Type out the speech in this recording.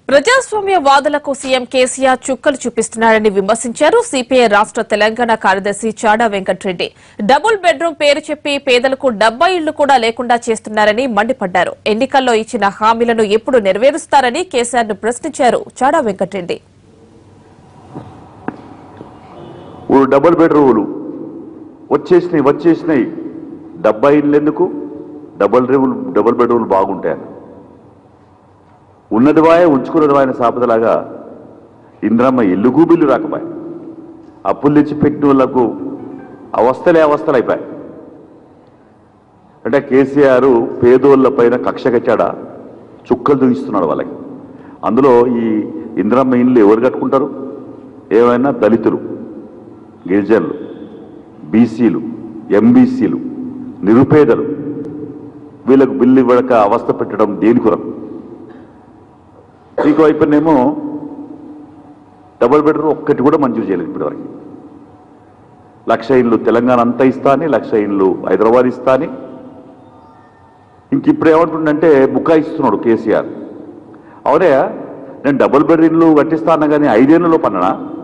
ప్రజాస్వామ్య వాదులకు సీఎం కేసీఆర్ చుక్కలు చూపిస్తున్నారని విమర్శించారు సిపిఐ రాష్ట్ర తెలంగాణ కార్యదర్శి చాడా వెంకట్రెడ్డి డబుల్ బెడ్రూమ్ పేరు చెప్పి పేదలకు డబ్బా ఇళ్లు కూడా లేకుండా చేస్తున్నారని మండిపడ్డారు ఎన్నికల్లో ఇచ్చిన హామీలను ఎప్పుడు నెరవేరుస్తారని కేసీఆర్ ను ప్రశ్నించారు చాడా వెంకట్రెడ్డి ఓ డబుల్ బెడ్రూములు వచ్చేసినాయి వచ్చేసినాయి డబ్బా ఇల్లు ఎందుకు డబుల్ రూములు డబుల్ బెడ్రూములు బాగుంటాయని ఉన్నది వాయ ఉంచుకున్నది వాయన సాపదలాగా ఇంద్రమ్మ ఇల్లుకు బిల్లు రాకపోయి అప్పులు తెచ్చి పెట్టిన వాళ్ళకు అవస్థలే అవస్థలు అయిపోయాయి అంటే కేసీఆర్ పేదోళ్ళ పైన కక్ష కట్టాడా చుక్కలు దూయిస్తున్నాడు వాళ్ళకి అందులో ఈ ఇంద్రమ్మ ఇండ్లు ఎవరు కట్టుకుంటారు ఏమైనా దళితులు గిరిజనులు బీసీలు ఎంబీసీలు నిరుపేదలు వీళ్ళకు బిల్లు ఇవ్వక అవస్థ పెట్టడం దేని కొరకు ఇంకో వైపునేమో డబుల్ బెడ్రూమ్ ఒక్కటి కూడా మంజూరు చేయలేదు ఇప్పటివరకు లక్ష ఇండ్లు తెలంగాణ అంతా ఇస్తా అని లక్ష ఇండ్లు హైదరాబాద్ ఇస్తా అని ఇంక ఇప్పుడు ఏమంటుండంటే బుకాయిస్తున్నాడు కేసీఆర్ అవునే నేను డబుల్ బెడ్ ఇండ్లు కట్టిస్తా అన్నా కానీ ఐదేళ్లలో పన్ననా